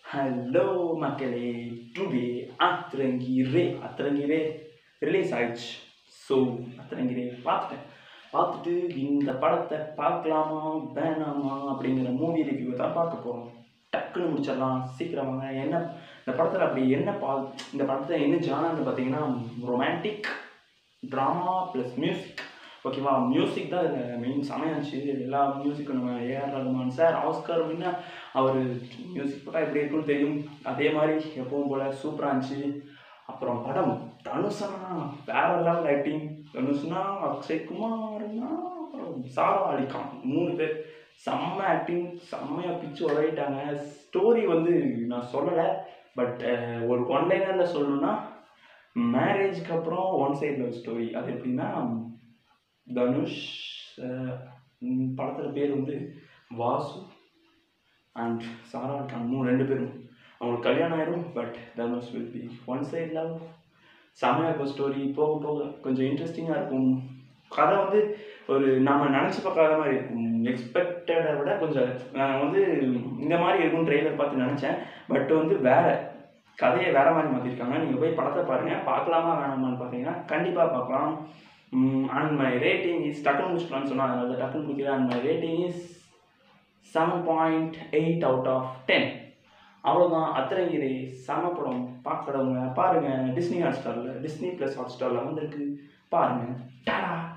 hello மக்களே today Atrangi Re Atrangi Re release ஆயிடுச்சு so Atrangi Re பார்த்துட்டேன் பார்த்துட்டு இந்த படத்தை பார்க்கலாமா வேணாமா அப்படிங்கிற மூவி ரிவ்யூவை தான் பார்க்க போகிறோம் டக்குன்னு முடிச்சிடலாம் சீக்கிரம் வாங்க என்ன இந்த படத்தில் அப்படி என்ன பா இந்த படத்தில் என்ன ஜானர்னு பார்த்தீங்கன்னா ரொமான்டிக் ட்ராமா ப்ளஸ் மியூசிக் ஓகேவா மியூசிக் தான் இதில் மெயின் சமையாச்சு எல்லா மியூசிக்கும் நம்ம ஏஆர் ரகுமான் சார் ஆஸ்கர் அப்படின்னா அவர் மியூசிக் போட்டால் எப்படி இருக்குன்னு தெரியும் அதே மாதிரி எப்பவும் போல் சூப்பராக இருந்துச்சு அப்புறம் படம் தனுஷனா வேற லெவல் ஆக்டிங் தனுஷ்னா அக்ஷய் குமார்னா அப்புறம் சாரா அலிகான் மூணு பேர் செம்ம ஆக்டிங் செம்மையாக பிச்சு உதவிட்டாங்க ஸ்டோரி வந்து நான் சொல்லலை பட் ஒரு ஒன் லைனரில் சொல்லணும்னா மேரேஜ்க்கு அப்புறம் ஒன் சைட் லவ் ஸ்டோரி அது எப்படின்னா தனுஷ் படத்தில் பேர் வந்து வாசு அண்ட் சாரா கான் மூணு ரெண்டு பேரும் அவங்களுக்கு கல்யாணம் ஆயிடும் but Dhanush will be one side love செமையாக இருக்கும் ஸ்டோரி போக போக கொஞ்சம் இன்ட்ரெஸ்டிங்காக இருக்கும் கதை வந்து ஒரு நாம் நினச்சி பார்க்காத மாதிரி இருக்கும் எக்ஸ்பெக்டடை விட கொஞ்சம் நான் வந்து இந்த மாதிரி இருக்கும் ட்ரெய்லர் பார்த்து நினச்சேன் பட் வந்து வேற கதையை வேற மாதிரி மாற்றிருக்காங்க நீங்கள் போய் படத்தை பாருங்கள் பார்க்கலாமா வேணாமான்னு பார்த்தீங்கன்னா கண்டிப்பாக பார்க்கலாம் அண்ட் மை ரேட்டிங் இஸ் டக்குன்னு முடிச்சுக்கலாம்னு சொன்னால் அதனால டக்குன்னு முடிக்கிறேன் and my rating is seven point eight out of ten அவ்வளோதான் அத்திரங்கிரி செம படம் பார்க்குறவங்க பாருங்கள் டிஸ்னி ஹாட் ஸ்டாரில் டிஸ்னி ப்ளஸ் ஹாட் ஸ்டாரில் வந்திருக்கு பாருங்கள் டாடா